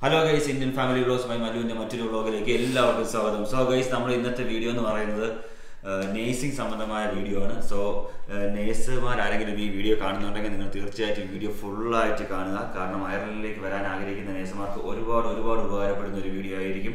Hello guys Indian family vlogs by മല്ലുവിന്റെ മറ്റൊരു വ്ലോഗിലേക്ക് എല്ലാവർക്കും സ്വാഗതം സോ ഗൈസ് നമ്മുടെ ഇന്നത്തെ വീഡിയോ എന്ന് പറയുന്നത് നേഴ്സിംഗ് സംബന്ധമായ വീഡിയോ ആണ് സോ നേഴ്സുമാർ ആരെങ്കിലും ഈ വീഡിയോ കാണുന്നുണ്ടെങ്കിൽ നിങ്ങൾ തീർച്ചയായിട്ടും വീഡിയോ ഫുള്ളായിട്ട് കാണുക കാരണം അയർലൻഡിലേക്ക് വരാൻ ആഗ്രഹിക്കുന്ന നേഴ്സുമാർക്ക് ഒരുപാട് ഒരുപാട് ഉപകാരപ്പെടുന്ന ഒരു വീഡിയോ ആയിരിക്കും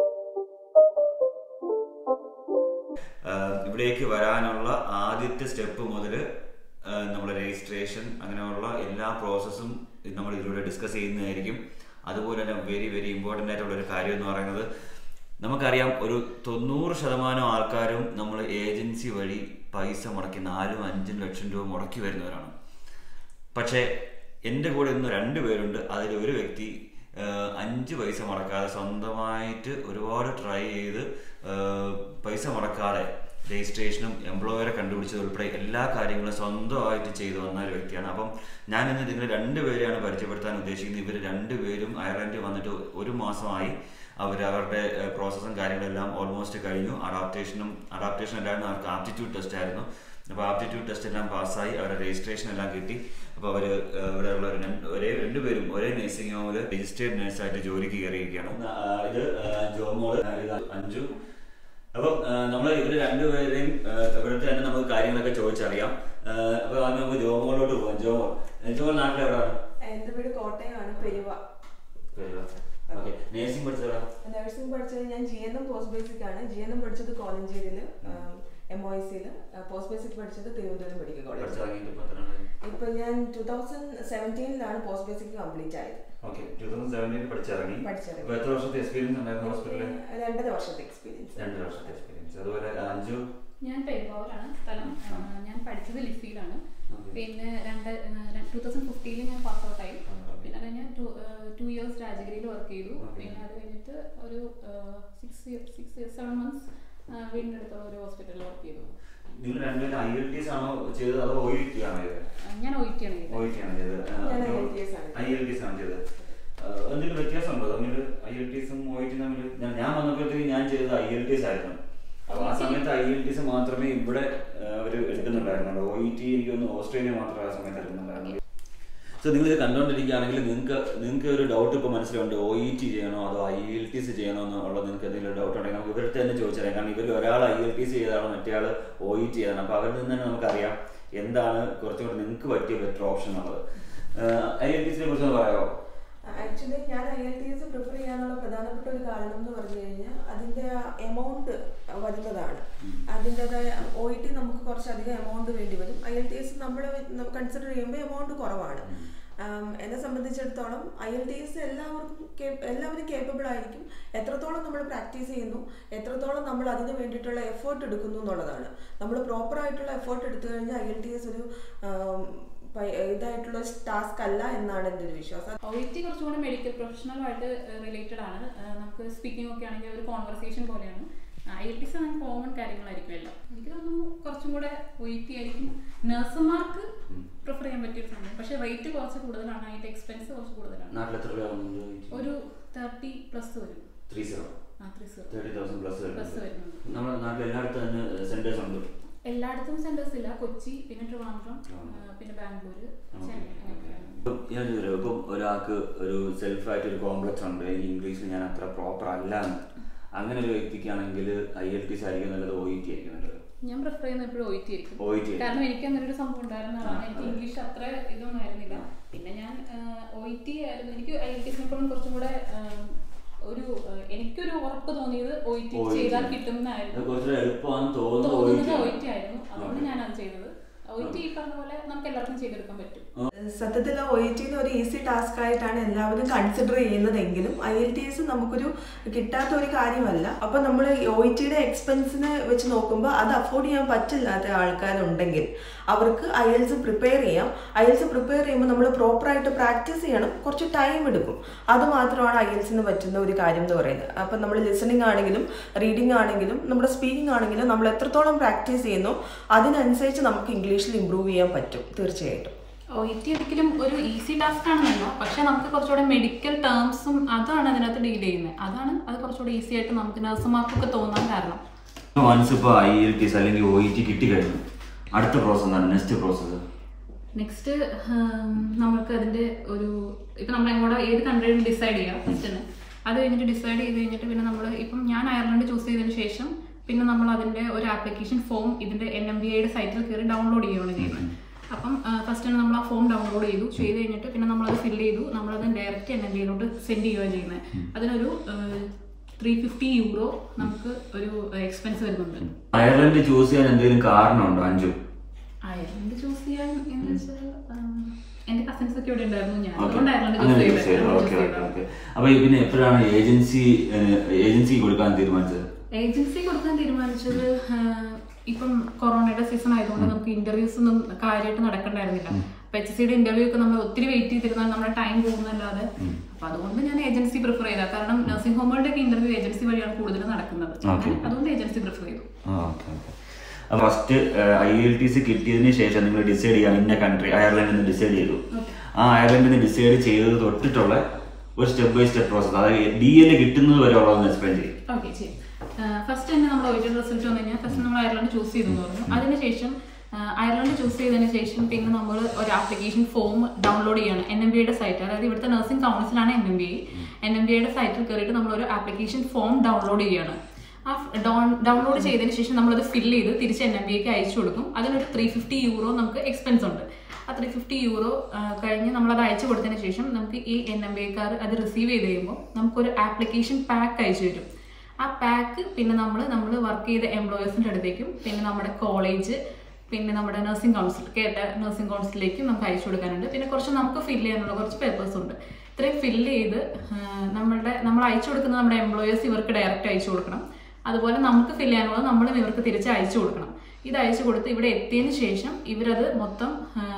ആഹ് ഇവിടേക്ക് വരാനുള്ള ആദ്യത്തെ സ്റ്റെപ്പ് മുതൽ നമ്മുടെ രജിസ്ട്രേഷൻ അങ്ങനെയുള്ള എല്ലാ പ്രോസസ്സും നമ്മൾ ഇതിലൂടെ ഡിസ്കസ് ചെയ്യുന്നതായിരിക്കും അതുപോലെ തന്നെ വെരി വെരി ഇമ്പോർട്ടൻ്റ് ആയിട്ടുള്ള ഒരു കാര്യം എന്ന് പറയുന്നത് നമുക്കറിയാം ഒരു തൊണ്ണൂറ് ശതമാനം ആൾക്കാരും നമ്മൾ ഏജൻസി വഴി പൈസ മുടക്കി നാലും അഞ്ചും ലക്ഷം രൂപ മുടക്കി വരുന്നവരാണ് പക്ഷേ എൻ്റെ കൂടെ ഇന്ന് രണ്ട് പേരുണ്ട് അതിൽ ഒരു വ്യക്തി ആഹ്, അഞ്ച് പൈസ മുടക്കാതെ സ്വന്തമായിട്ട് ഒരുപാട് ട്രൈ ചെയ്ത് ആഹ്, പൈസ മുടക്കാതെ രജിസ്ട്രേഷനും എംപ്ലോയറെ കണ്ടുപിടിച്ചത് ഉൾപ്പെടെ എല്ലാ കാര്യങ്ങളും സ്വന്തമായിട്ട് ചെയ്തു വന്ന ഒരു വ്യക്തിയാണ് അപ്പം ഞാൻ ഇന്ന് നിങ്ങൾ രണ്ടുപേരെയാണ് പരിചയപ്പെടുത്താൻ ഉദ്ദേശിക്കുന്നത് ഇവർ രണ്ടുപേരും അയർലൻഡിൽ വന്നിട്ട് ഒരു മാസമായി അവർ അവരുടെ പ്രോസസ്സും കാര്യങ്ങളെല്ലാം ഓൾമോസ്റ്റ് കഴിഞ്ഞു അഡാപ്റ്റേഷനും അഡാപ്റ്റേഷൻ അല്ലായിരുന്നു അവർക്ക് ആപ്റ്റിറ്റ്യൂഡ് ടെസ്റ്റ് ആയിരുന്നു അപ്പോൾ ആപ്റ്റിറ്റ്യൂഡ് ടെസ്റ്റ് എല്ലാം പാസ്സായി അവരുടെ രജിസ്ട്രേഷൻ എല്ലാം കിട്ടി അപ്പോൾ അവർ ഇവിടെ ഉള്ള ഒരു രണ്ട് ഒരേ രണ്ടുപേരും ഒരേ നഴ്സിംഗ് ഹോമിൽ രജിസ്റ്റേർഡ് നഴ്സായിട്ട് ജോലിക്ക് കയറിയിരിക്കുകയാണ് ആ, ഇത് ആ, ജോമോള് ആ, ഇത് അഞ്ജു അപ്പം നമ്മൾ ഇവര് രണ്ടുപേരെയും ആ, ഇവിടുത്തെ തന്നെ നമുക്ക് കാര്യങ്ങളൊക്കെ ചോദിച്ചറിയാം ആ, അപ്പൊ ആദ്യം നമുക്ക് ജോമോളോട്ട് പോകാം ജോമോൾ ജോമോൾ നാട്ടിലെവിടെയാണ് എന്റെ വീട് കോട്ടയമാണ് പെരുവ ഓക്കെ നേഴ്സിംഗ് പഠിച്ചതാ നഴ്സിംഗ് പഠിച്ചത് ഞാൻ G N M post basic ആണ് ജി എൻ എം പഠിച്ചത് കോലഞ്ചേരിയിൽ എം ഒ സിയിൽ പോസ്റ്റ് ബേസിക് പഠിച്ചത് തിരുവനന്തപുരം മെഡിക്കൽ കോളേജ് പഠിച്ചിറങ്ങിയിട്ട് ഇപ്പൊ എത്രയാണ്? ഇപ്പൊ ഞാൻ ടൂ തൗസൻഡ് സെവൻറ്റീനിലാണ് പോസ്റ്റ് ബേസിക് കംപ്ലീറ്റ് ആയത് ഓക്കെ ടൂ തൗസൻഡ് സെവൻറ്റീൻ പഠിച്ചിറങ്ങി പഠിച്ചിറങ്ങി. അപ്പൊ എത്ര വർഷത്തെ എക്സ്പീരിയൻസ് ഉണ്ടായിരുന്നു ഹോസ്പിറ്റലിൽ രണ്ടര വർഷത്തെ എക്സ്പീരിയൻസ് രണ്ട് വർഷത്തെ എക്സ്പീരിയൻസ് അതുപോലെ അഞ്ചു ഞാൻ പെരുമ്പാവൂരാണ് സ്ഥലം ആ, ഞാൻ പഠിച്ചത് ലിഫിയിലാണ് Okay. പിന്നെ രണ്ട് ടൂ തൗസൻഡ് ഫിഫ്റ്റീനിൽ ഞാൻ പാസ് ഔട്ട് ആയി Okay. പിന്നെ അത് ഞാൻ ടു ഇയേഴ്സ് രാജഗിരിയിൽ വർക്ക് ചെയ്തു Okay. പിന്നെ അത് കഴിഞ്ഞിട്ട് ഒരു six six years seven months വീടിൻ്റെ അടുത്തുള്ള ഒരു ഹോസ്പിറ്റലിൽ വർക്ക് ചെയ്തു നിങ്ങൾ രണ്ടുപേരും ഐ എൽ ടി എസ് ആണോ ചെയ്തത് അതോ ഒ ഇ ടി ആണോ ചെയ്തത് ആ, ഞാൻ ഒ ടി ആണ് ഒ ചെയ്തത് ഇ ടി ആണ് ചെയ്തത് ഞാൻ IELTS ആണ്. ഐ എൽ ടി എസ് ആണ് ചെയ്തത് ആ, എന്തെങ്കിലും വ്യത്യാസമുണ്ടോ തമ്മിൽ ഐ എൽ ടി എസും ഒ ഇ ടി തമ്മിൽ ഞാൻ- ഞാൻ വന്നപ്പോഴത്തേക്ക് ഞാൻ ചെയ്തത് ഐ എൽ ടി എസ് ആയിരുന്നു അപ്പൊ ആ സമയത്ത് ഐ എൽ ടി എസ് മാത്രമേ ഇവിടെ അവർ എടുക്കുന്നുണ്ടായിരുന്നുള്ളൂ ഒ ഇ ടി എനിക്ക് ഒന്ന് ഓസ്ട്രേലിയ മാത്രമേ ആ സമയത്ത് എടുക്കുന്നുണ്ടായിരുന്നുള്ളൂ സോ നിങ്ങൾ ഇത് കണ്ടുകൊണ്ടിരിക്കുകയാണെങ്കിൽ നിങ്ങൾക്ക് നിങ്ങൾക്ക് ഒരു ഡൗട്ട് ഇപ്പോൾ മനസ്സിലുണ്ട് ഒ ഇ ടി ചെയ്യണോ അതോ ഐ എൽ ടി സി ചെയ്യണോ എന്നുള്ള നിങ്ങൾക്ക് എന്തെങ്കിലും ഡൗട്ട് ഉണ്ടെങ്കിൽ നമുക്ക് ഇവരുടെ തന്നെ ചോദിച്ചറിയാം കാരണം ഇവരിൽ ഒരാൾ ഐ എൽ ടി സി ചെയ്താണ് മറ്റേ ആൾ ഒ ഇ ടി ചെയ്താണ് അപ്പോൾ അവരിൽ നിന്ന് തന്നെ നമുക്കറിയാം എന്താണ് കുറച്ചും കൂടി നിങ്ങൾക്ക് പറ്റിയ ബെറ്റർ ഓപ്ഷൻ എന്നുള്ളത് ഐ എൽ ടി സിനെ കുറിച്ച് ഒന്ന് പറയാമോ ആക്ച്വലി ഞാൻ I L T S prefer ചെയ്യാനുള്ള പ്രധാനപ്പെട്ട ഒരു കാരണം എന്ന് പറഞ്ഞു കഴിഞ്ഞാൽ അതിന്റെ എമൗണ്ട് വരുന്നതാണ് അതിൻ്റെതായ ഒ ഇ ടി നമുക്ക് കുറച്ചധികം എമൗണ്ട് വേണ്ടി വരും ഐ എൽ ടി എസ് നമ്മൾ കൺസിഡർ ചെയ്യുമ്പോൾ എമൗണ്ട് കുറവാണ് ആം, എന്നെ സംബന്ധിച്ചിടത്തോളം ഐ എൽ ടി എസ് എല്ലാവർക്കും cap- എല്ലാവരും കേപ്പബിൾ ആയിരിക്കും എത്രത്തോളം നമ്മൾ പ്രാക്ടീസ് ചെയ്യുന്നു എത്രത്തോളം നമ്മൾ അതിന് വേണ്ടിയിട്ടുള്ള എഫേർട്ട് എടുക്കുന്നു എന്നുള്ളതാണ് നമ്മൾ പ്രോപ്പർ ആയിട്ടുള്ള എഫേർട്ട് എടുത്തു കഴിഞ്ഞാൽ ഐ എൽ ടി എസ് ഒരു ആം, പ- ഇതായിട്ടുള്ള ടാസ്ക് അല്ല എന്നാണ് എൻ്റെ ഒരു വിശ്വാസം ഒ ടി കുറച്ചും കൂടെ മെഡിക്കൽ പ്രൊഫഷണലുമായിട്ട് റിലേറ്റഡ് ആണ് ആ, നമുക്ക് സ്പീക്കിംഗ് ഒക്കെ ആണെങ്കിൽ ഒരു കോൺവെർസേഷൻ പോലെയാണ് I L T C common കാര്യങ്ങളായിരിക്കും എല്ലാം എനിക്ക് തോന്നുന്നു കുറച്ചും കൂടെ ഒ ടി ആയിരിക്കും നഴ്സുമാർക്ക് പ്രിഫർ ചെയ്യാൻ പറ്റിയ ഒരു സമയം പക്ഷേ റേറ്റ് കുറച്ച് കൂടുതലാണ് അതിൻ്റെ എക്സ്പെൻസ് കുറച്ച് കൂടുതലാണ് നാട്ടിൽ എത്ര രൂപ ഒരു തേർട്ടി പ്ലസ് വരും ത്രീ സീറോ ആ three zero thirty thousand plus plus വരുന്നുണ്ട് നമ്മുടെ നാട്ടിൽ എല്ലായിടത്തും തന്നെ സെന്റേഴ്സ് ഉണ്ട് എല്ലായിടത്തും സെന്റേഴ്സ് ഇല്ല കൊച്ചി പിന്നെ ട്രിവാൻഡ്രം ആ, പിന്നെ ബാംഗ്ലൂർ ചെന്നൈ അങ്ങനെയൊക്കെയാണ് ഇപ്പം ഞാൻ ചോദിച്ചു ഇപ്പം ഒരാൾക്ക് ഒരു സെൽഫായിട്ട് ഒരു കോംപ്ലക്സ് ഉണ്ട് ഈ ഇംഗ്ലീഷിൽ ഞാൻ അത്ര പ്രോപ്പർ അല്ല എന്ന് അങ്ങനെ ഒരു വ്യക്തിക്കാണെങ്കിൽ ഐ എൽ ടി സി ആയിരിക്കും നല്ലത് ഒ ഇ ടി ആയിരിക്കും നല്ലത് ഞാൻ പ്രിഫർ ചെയ്യുന്നത് എപ്പോഴും ഒ ടി ആയിരിക്കും OIT ആയിരിക്കും. കാരണം എനിക്ക് അങ്ങനെ ഒരു സംഭവം ഉണ്ടായിരുന്നതാണ് ആ, എനിക്ക് അതെ. ഇംഗ്ലീഷ് അത്ര ഇതൊന്നും ആയിരുന്നില്ല ആ. പിന്നെ ഞാൻ ഒ ടി ആയിരുന്നു എനിക്ക് ഐ എൽ ടി എസിനെപ്പോഴും കുറച്ചും കൂടെ ആ, ഒരു ആ, എനിക്കൊരു ഉറപ്പ് തോന്നിയത് ഒ ടി OIT. ചെയ്താൽ അത് കിട്ടുമെന്നായിരുന്നു കുറച്ചുകൂടെ എളുപ്പമാണെന്ന് തോന്നുന്നത് ഒ ഇ തോന്നുന്നത് ടി ഒ ടി ആയിരുന്നു അതുകൊണ്ട് ഞാൻ അത് ചെയ്തത് ഒ ടി ഈ പറഞ്ഞ പോലെ നമുക്ക് എല്ലാവർക്കും ചെയ്തെടുക്കാൻ പറ്റും സത്യത്തിൽ ഒ ഇ ടിയിൽ ഒരു ഈസി ടാസ്ക് ആയിട്ടാണ് എല്ലാവരും കൺസിഡർ ചെയ്യുന്നതെങ്കിലും ഐ എൽ ടി എസ് നമുക്കൊരു കിട്ടാത്ത ഒരു കാര്യമല്ല അപ്പൊ നമ്മൾ ഒ ഇ ടിയുടെ എക്സ്പെൻസിനെ വെച്ച് നോക്കുമ്പോൾ അത് അഫോർഡ് ചെയ്യാൻ പറ്റില്ലാത്ത ആൾക്കാരുണ്ടെങ്കിൽ അവർക്ക് ഐ എൽസ് പ്രിപ്പയർ ചെയ്യാം ഐ എൽസ് പ്രിപ്പയർ ചെയ്യുമ്പോൾ നമ്മൾ പ്രോപ്പറായിട്ട് പ്രാക്ടീസ് ചെയ്യണം കുറച്ച് ടൈം എടുക്കും അത് മാത്രമാണ് ഐ എൽസിന് പറ്റുന്ന ഒരു കാര്യം എന്ന് പറയുന്നത് അപ്പം നമ്മൾ ലിസണിങ് ആണെങ്കിലും റീഡിംഗ് ആണെങ്കിലും നമ്മുടെ സ്പീക്കിംഗ് ആണെങ്കിലും നമ്മൾ എത്രത്തോളം പ്രാക്ടീസ് ചെയ്യുന്നു അതിനനുസരിച്ച് നമുക്ക് ഇംഗ്ലീഷിൽ ഇമ്പ്രൂവ് ചെയ്യാൻ പറ്റും തീർച്ചയായിട്ടും ഒ ടി ഒരിക്കലും ഒരു ഈസി ടാസ്ക് ആണെന്നല്ല പക്ഷെ നമുക്ക് കുറച്ചുകൂടെ മെഡിക്കൽ ടേംസും അതാണ് അതിനകത്ത് ഡീൽ ചെയ്യുന്നത് അതാണ് അത് കുറച്ചുകൂടെ ഈസി ആയിട്ട് നമുക്ക് നഴ്സുമാർക്കൊക്കെ തോന്നാൻ കാരണം വൺസ് ഇപ്പോൾ ഐ എൽ ടി എസ് അല്ലെങ്കിൽ ഒ ഇ ടി കിട്ടിക്കഴിഞ്ഞു അടുത്ത പ്രോസസ് എന്താണ് നെക്സ്റ്റ് പ്രോസസ്സ് നെക്സ്റ്റ് നമുക്ക് അതിന്റെ ഒരു ഇപ്പൊ നമ്മൾ എങ്ങോട്ട് ഏത് കൺട്രിയിൽ ഡിസൈഡ് ചെയ്യാം ഫസ്റ്റിന് അത് കഴിഞ്ഞിട്ട് ഡിസൈഡ് ചെയ്ത് കഴിഞ്ഞിട്ട് പിന്നെ നമ്മൾ ഇപ്പം ഞാൻ അയർലൻഡ് ചൂസ് ചെയ്തതിന് ശേഷം പിന്നെ നമ്മൾ അതിന്റെ ഒരു ആപ്ലിക്കേഷൻ ഫോം ഇതിന്റെ എൻ എം ബി ഐയുടെ സൈറ്റിൽ കയറി ഡൗൺലോഡ് ചെയ്യുകയാണ് ചെയ്യുന്നത് അപ്പം ഫസ്റ്റ് തന്നെ നമ്മൾ ആ ഫോം ഡൗൺലോഡ് ചെയ്തു ചെയ്ത് കഴിഞ്ഞിട്ട് പിന്നെ നമ്മളത് ഫില്ല് ചെയ്തു നമ്മളത് ഡയറക്റ്റ് എൻ എം ബി ഐയിലോട്ട് സെൻഡ് ചെയ്യുകയാണ് ചെയ്യുന്നത് അതിനൊരു ത്രീ ഫിഫ്റ്റി യൂറോ നമുക്ക് ഒരു എക്സ്പെൻസ് വരുന്നുണ്ട് അയർലൻഡ് ചൂസ് ചെയ്യാൻ എന്തെങ്കിലും കാരണമുണ്ടോ അഞ്ചു അയർലൻഡ് ചൂസ് ചെയ്യാൻ എന്ന് വെച്ചാൽ എന്റെ കസിൻസ് ഒക്കെ ഇവിടെ ഉണ്ടായിരുന്നു ഞാൻ Okay. അതുകൊണ്ട് അയർലൻഡ് അങ്ങനെ ചൂസ് choose ചെയ്തു. ചെയ്തത് Okay, okay, okay. അപ്പൊ ഈ പിന്നെ എപ്പോഴാണ് ഏജൻസി ഏജൻസി കൊടുക്കാൻ തീരുമാനിച്ചത് ഏജൻസി കൊടുക്കാൻ തീരുമാനിച്ചത് ആഹ്, ഇപ്പം കൊറോണയുടെ സീസൺ ആയതുകൊണ്ട് നമുക്ക് ഇന്റർവ്യൂസ് ഒന്നും കാര്യമായിട്ട് നടക്കണ്ടായിരുന്നില്ല അപ്പൊ എച്ച് സിയുടെ ഇന്റർവ്യൂ ഒക്കെ നമ്മൾ ഒത്തിരി വെയിറ്റ് ചെയ്തിരുന്നാൽ നമ്മുടെ ടൈം പോകുന്നല്ലാതെ അപ്പൊ അതുകൊണ്ട് ഞാൻ ഏജൻസി പ്രിഫർ ചെയ്ത കാരണം നഴ്സിംഗ് ഹോമുകളുടെ ഒക്കെ ഇന്റർവ്യൂ ഏജൻസി വഴിയാണ് കൂടുതൽ നടക്കുന്നത് Okay. ഞാൻ അതുകൊണ്ട് ഏജൻസി പ്രിഫർ ചെയ്തു first I L T C കിട്ടിയതിന് ശേഷം നിങ്ങൾ ഡിസൈഡ് ചെയ്യാൻ ഇന്ന കൺട്രി അയർലൻഡിൽ നിന്ന് ഡിസൈഡ് ചെയ്തു ആ അയർലൻഡിൽ നിന്ന് ഡിസൈഡ് ചെയ്തത് തൊട്ടിട്ടുള്ള ഒരു സ്റ്റെപ്പ് ബൈ സ്റ്റെപ്പ് പ്രോസസ് അതായത് ഡി എൽ കിട്ടുന്നത് വരെ ഉള്ളതെന്ന് എക്സ്പ്ലെയിൻ ചെയ്യും ഓക്കെ ശരി ഫസ്റ്റ് തന്നെ നമ്മൾ ഒ റിസൾട്ട് വന്നു കഴിഞ്ഞാൽ ഫസ്റ്റ് നമ്മൾ അയർലൻഡ് ചൂസ് ചെയ്തു എന്ന് പറഞ്ഞു അതിനുശേഷം അയർലൻഡ് ചൂസ് ചെയ്തതിന് ശേഷം പിന്നെ നമ്മൾ ഒരു ആപ്ലിക്കേഷൻ ഫോം ഡൗൺലോഡ് ചെയ്യാണ് എൻ എം ബിയുടെ സൈറ്റ് അതായത് ഇവിടുത്തെ നഴ്സിംഗ് കൗൺസിലാണ് N M B N M ബിയുടെ സൈറ്റിൽ കയറിയിട്ട് നമ്മൾ ഒരു ആപ്ലിക്കേഷൻ ഫോം ഡൗൺലോഡ് ചെയ്യാണ് ആ ഡൗൺലോഡ് ചെയ്തതിന് ശേഷം നമ്മളത് ഫില്ല് ചെയ്ത് തിരിച്ച് എൻ എം ബിക്ക് അയച്ചു കൊടുക്കും അതിനൊരു ത്രീ ഫിഫ്റ്റി യൂറോ നമുക്ക് എക്സ്പെൻസ് ഉണ്ട് ആ ത്രീ ഫിഫ്റ്റി യൂറോ കഴിഞ്ഞ് നമ്മളത് അയച്ചു കൊടുത്തതിന് ശേഷം നമുക്ക് ഈ എൻ എം ബിക്കാർ അത് റിസീവ് ചെയ്ത് കഴിയുമ്പോൾ നമുക്കൊരു ആപ്ലിക്കേഷൻ പാക്ക് അയച്ചു തരും ആ പാക്ക് പിന്നെ നമ്മൾ നമ്മൾ വർക്ക് ചെയ്ത എംപ്ലോയേഴ്സിൻ്റെ അടുത്തേക്കും പിന്നെ നമ്മുടെ കോളേജ് പിന്നെ നമ്മുടെ നഴ്സിംഗ് കൗൺസിൽ കേട്ട നഴ്സിംഗ് കൗൺസിലേക്കും നമുക്ക് അയച്ചു കൊടുക്കാനുണ്ട് പിന്നെ കുറച്ച് നമുക്ക് ഫില്ല് ചെയ്യാനുള്ള കുറച്ച് പേപ്പേഴ്സ് ഉണ്ട് ഇത്രയും ഫില്ല് ചെയ്ത് ആ, നമ്മളുടെ നമ്മൾ അയച്ചു കൊടുക്കുന്ന നമ്മുടെ എംപ്ലോയേഴ്സ് ഇവർക്ക് ഡയറക്റ്റ് അയച്ചു കൊടുക്കണം അതുപോലെ നമുക്ക് ഫില്ല് ചെയ്യാനുള്ളത് നമ്മളും ഇവർക്ക് തിരിച്ച് അയച്ചു കൊടുക്കണം ഇത് അയച്ചു കൊടുത്ത് ഇവിടെ എത്തിയതിന് ശേഷം ഇവരത് മൊത്തം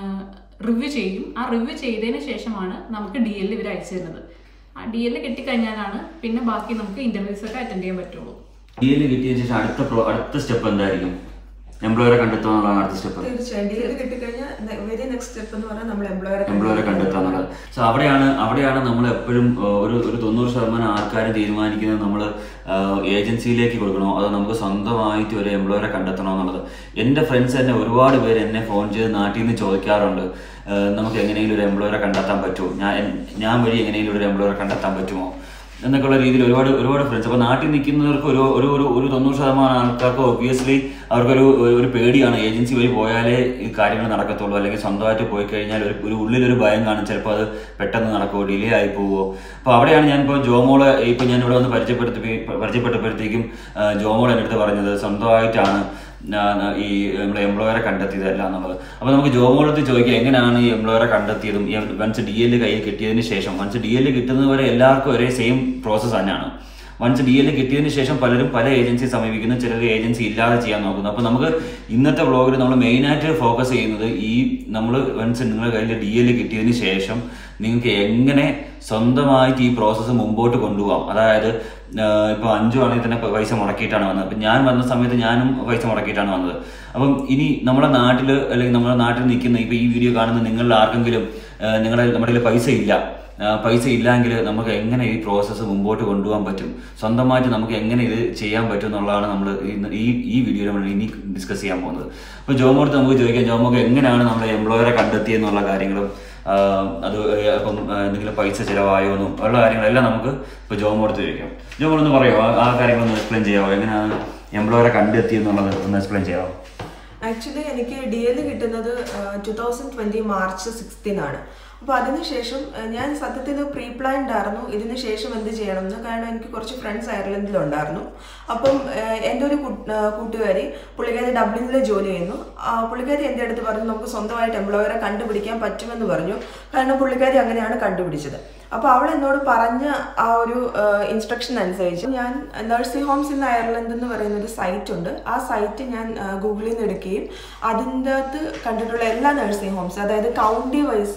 റിവ്യൂ ചെയ്യും ആ റിവ്യൂ ചെയ്തതിന് ശേഷമാണ് നമുക്ക് ഡി എൽ ഇവർ അയച്ചു തരുന്നത് ആ ഡി എൽ കിട്ടിക്കഴിഞ്ഞാലാണ് പിന്നെ ബാക്കി നമുക്ക് ഇന്റർവ്യൂസ് ഒക്കെ അറ്റൻഡ് ചെയ്യാൻ പറ്റുള്ളൂ ഡി എൽ കിട്ടിയതിന് ശേഷം അടുത്ത pro- അടുത്ത സ്റ്റെപ്പ് എന്തായിരിക്കും എംപ്ലോയറെ കണ്ടെത്തുക എന്നുള്ളതാണ് അടുത്ത സ്റ്റെപ്പ് തീർച്ചയായും ഡി എൽ കിട്ടിക്കഴിഞ്ഞാൽ വെരി നെക്സ്റ്റ് സ്റ്റെപ്പ് എന്ന് പറഞ്ഞാൽ നമ്മൾ എംപ്ലോയറെ എംപ്ലോയറെ കണ്ടെത്തുക എന്നുള്ളത് സോ അവിടെയാണ് അവിടെയാണ് നമ്മൾ എപ്പോഴും ആ, ഒരു ഒരു തൊണ്ണൂറ് ശതമാനം ആൾക്കാരും തീരുമാനിക്കുന്നത് നമ്മൾ ഏജൻസിയിലേക്ക് കൊടുക്കണോ അതോ നമുക്ക് സ്വന്തമായിട്ട് ഒരു എംപ്ലോയറെ കണ്ടെത്തണോ എന്നുള്ളത് എൻ്റെ ഫ്രണ്ട്സ് തന്നെ ഒരുപാട് പേര് എന്നെ ഫോൺ ചെയ്ത് നാട്ടിൽ നിന്ന് ചോദിക്കാറുണ്ട് ആ, നമുക്ക് എങ്ങനെയെങ്കിലും ഒരു എംപ്ലോയറെ കണ്ടെത്താൻ പറ്റുമോ ഞാൻ ഞാൻ വഴി എങ്ങനെയെങ്കിലും ഒരു എംപ്ലോയറെ കണ്ടെത്താൻ പറ്റുമോ എന്നൊക്കെയുള്ള രീതിയിൽ ഒരുപാട് ഒരുപാട് ഫ്രണ്ട്സ് അപ്പോൾ നാട്ടിൽ നിൽക്കുന്നവർക്ക് ഒരു ഒരു ഒരു ഒരു തൊണ്ണൂറ് ശതമാനം ആൾക്കാർക്ക് ഒബ്വിയസ്ലി അവർക്കൊരു ഒരു പേടിയാണ് ഏജൻസി വഴി പോയാലേ ഈ കാര്യങ്ങൾ നടക്കത്തുള്ളൂ അല്ലെങ്കിൽ സ്വന്തമായിട്ട് പോയി കഴിഞ്ഞാൽ ഒരു ഒരു ഉള്ളിലൊരു ഭയം കാണും ചിലപ്പോൾ അത് പെട്ടെന്ന് നടക്കുമോ ഡിലേ ആയി പോവോ അപ്പോൾ അവിടെയാണ് ഞാനിപ്പോൾ ജോമോളെ ഇപ്പോൾ ഞാൻ ഇവിടെ വന്ന് പരിചയപ്പെടുത്തി പരിചയപ്പെട്ടപ്പോഴത്തേക്കും ആ, ജോമോൾ എൻ്റെ അടുത്ത് പറഞ്ഞത് സ്വന്തമായിട്ടാണ് ഞാൻ ഈ നമ്മുടെ എംപ്ലോയറെ കണ്ടെത്തിയതല്ല എന്നുള്ളത് അപ്പോൾ നമുക്ക് ജോബോളത്ത് ചോദിക്കാം എങ്ങനെയാണ് ഈ എംപ്ലോയറെ കണ്ടെത്തിയതും വൺസ് ഡി എൽ കയ്യിൽ കിട്ടിയതിന് ശേഷം വൺസ് ഡി എൽ കിട്ടുന്നത് വരെ എല്ലാവർക്കും ഒരേ സെയിം പ്രോസസ്സ് തന്നെയാണ് വൺസ് ഡി എൽ കിട്ടിയതിന് ശേഷം പലരും പല ഏജൻസി സമീപിക്കുന്നു ചിലർ ഏജൻസി ഇല്ലാതെ ചെയ്യാൻ നോക്കുന്നു അപ്പോൾ നമുക്ക് ഇന്നത്തെ വ്ളോഗിൽ നമ്മൾ മെയിനായിട്ട് ഫോക്കസ് ചെയ്യുന്നത് ഈ നമ്മൾ വൺസ് നിങ്ങളുടെ കയ്യിൽ ഡി എൽ കിട്ടിയതിന് ശേഷം നിങ്ങൾക്ക് എങ്ങനെ സ്വന്തമായിട്ട് ഈ പ്രോസസ്സ് മുമ്പോട്ട് കൊണ്ടുപോകാം അതായത് ആഹ് ഇപ്പൊ അഞ്ചു ആണെങ്കിൽ തന്നെ പ- പൈസ മുടക്കിയിട്ടാണ് വന്നത് അപ്പം ഞാൻ വന്ന സമയത്ത് ഞാനും പൈസ മുടക്കിയിട്ടാണ് വന്നത് അപ്പം ഇനി നമ്മുടെ നാട്ടിൽ അല്ലെങ്കിൽ നമ്മുടെ നാട്ടിൽ നിൽക്കുന്ന ഇപ്പൊ ഈ വീഡിയോ കാണുന്ന നിങ്ങളിൽ ആർക്കെങ്കിലും ആഹ് നിങ്ങളുടെ നമ്മുടെ കയ്യിൽ പൈസ ഇല്ല ആഹ് പൈസ ഇല്ലെങ്കിൽ നമുക്ക് എങ്ങനെ ഈ പ്രോസസ്സ് മുമ്പോട്ട് കൊണ്ടുപോകാൻ പറ്റും സ്വന്തമായിട്ട് നമുക്ക് എങ്ങനെ ഇത് ചെയ്യാൻ പറ്റും എന്നുള്ളതാണ് നമ്മൾ ഇന്ന് ഈ ഈ വീഡിയോയിൽ നമ്മൾ ഇനി ഡിസ്കസ് ചെയ്യാൻ പോകുന്നത് അപ്പോൾ ജോമോടുത്ത് നമുക്ക് ചോദിക്കാം ജോമോക്ക് എങ്ങനെയാണ് നമ്മൾ എംപ്ലോയറെ കണ്ടെത്തിയെന്നുള്ള കാര്യങ്ങളും ആഹ് അത് ഇപ്പം ആഹ് എന്തെങ്കിലും പൈസ ചിലവായോ എന്നും ഉള്ള കാര്യങ്ങളെല്ലാം നമുക്ക് ഇപ്പോൾ ജോമോടുത്ത് ചോദിക്കാം ജോമോട് ഒന്ന് പറയുമോ ആ- ആ കാര്യങ്ങളൊന്ന് എക്സ്പ്ലെയിൻ ചെയ്യാമോ എങ്ങനെയാണ് എംപ്ലോയറെ കണ്ടെത്തി എന്നുള്ളത് ഒന്ന് എക്സ്പ്ലെയിൻ ചെയ്യാമോ ആക്ച്വലി എനിക്ക് ഡി എൽ കിട്ടുന്നത് two thousand twenty March sixteen ആണ് അപ്പോൾ അതിനുശേഷം ആ, ഞാൻ സത്യത്തിൽ പ്രീ പ്ലാൻഡ് ആയിരുന്നു ഇതിന് ശേഷം എന്ത് ചെയ്യണമെന്ന് കാരണം എനിക്ക് കുറച്ച് ഫ്രണ്ട്സ് അയർലൻഡിലുണ്ടായിരുന്നു അപ്പം ആ, എൻ്റെ ഒരു കു- ആ, കൂട്ടുകാരി പുള്ളിക്കാരി ഡബ്ലിനിൽ ജോലി ചെയ്യുന്നു ആ, പുള്ളിക്കാരി എൻ്റെ അടുത്ത് പറഞ്ഞു നമുക്ക് സ്വന്തമായിട്ട് എംപ്ലോയറെ കണ്ടുപിടിക്കാൻ പറ്റുമെന്ന് പറഞ്ഞു കാരണം പുള്ളിക്കാരി അങ്ങനെയാണ് കണ്ടുപിടിച്ചത് അപ്പോൾ അവൾ എന്നോട് പറഞ്ഞ ആ ഒരു ഇൻസ്ട്രക്ഷൻ അനുസരിച്ച് ഞാൻ നഴ്സിംഗ് ഹോംസ് ഇൻ അയർലൻഡ് എന്ന് പറയുന്ന ഒരു സൈറ്റ് ഉണ്ട് ആ സൈറ്റ് ഞാൻ ആ, ഗൂഗിളിൽ നിന്ന് എടുക്കുകയും അതിൻ്റെ അകത്ത് കണ്ടിട്ടുള്ള എല്ലാ നഴ്സിംഗ് ഹോംസ് അതായത് കൗണ്ടി വൈസ് എല്ലാ